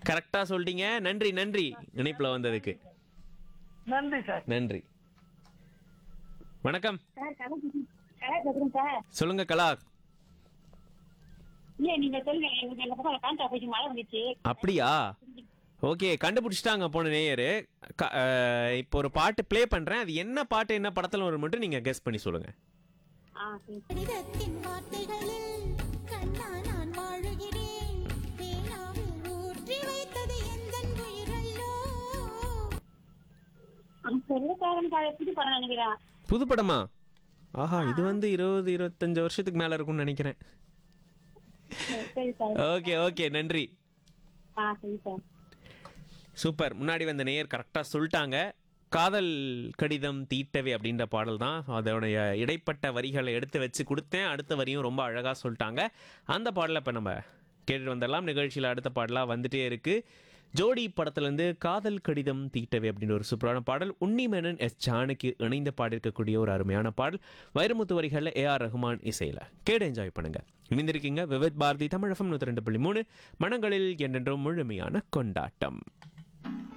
கரெக்டா சொல்லிட்டீங்க நன்றி நன்றி இணைப்புல வந்ததுக்கு நன்றி சார் நன்றி வணக்கம் சார் கலா கலா பேசுறேன் சார் சொல்லுங்க கலா இல்ல நீங்க சொல்லுங்க எங்க எங்க பக்கம் காண்டா போயிட்டு மழை வந்துச்சு அப்படியா ஓகே கண்டுபிடிச்சிட்டாங்க போன நேயரு க- அஹ், இப்போ ஒரு பாட்டு ப்ளே பண்றேன் அது என்ன பாட்டு என்ன படத்துல வரும் மட்டும் நீங்க கெஸ் பண்ணி சொல்லுங்க ஆ சரி கடிதத்தின் வார்த்தைகளில் கண்ணா நான் வாழுகிறேன் தேனாவில் ஊற்றி வைத்தது எந்தன் உயிரல்லோ சொல்லுக்காரன் புது படம் நினைக்கிறேன் புது படமா ஆஹா இது வந்து இருபது இருபத்தஞ்சு வருஷத்துக்கு மேல இருக்கும்னு நினைக்கிறேன் சரி சார் ஓகே ஓகே நன்றி ஆ சரி சார் சூப்பர் முன்னாடி வந்த நேயர் கரெக்டாக சொல்லிட்டாங்க காதல் கடிதம் தீட்டவே அப்படின்ற பாடல் தான் அதோடைய இடைப்பட்ட வரிகளை எடுத்து வச்சு கொடுத்தேன் அடுத்த வரியும் ரொம்ப அழகாக சொல்லிட்டாங்க அந்த பாடலை இப்போ நம்ம கேட்டுட்டு வந்துடலாம் நிகழ்ச்சியில் அடுத்த பாடலாக வந்துட்டே இருக்கு ஜோடி படத்துலேருந்து காதல் கடிதம் தீட்டவே அப்படின்ற ஒரு சூப்பரான பாடல் உன்னிமேனன் எஸ் ஜானகி இணைந்து பாடியிருக்கக்கூடிய ஒரு அருமையான பாடல் வைரமுத்து வரிகளில் ஏ ஆர் ரஹ்மான் இசையில் கேட்டு என்ஜாய் பண்ணுங்க இணைந்திருக்கீங்க விவித் பாரதி தமிழகம் நூற்றி ரெண்டு புள்ளி மூணு மனங்களில் என்றென்றும் முழுமையான கொண்டாட்டம்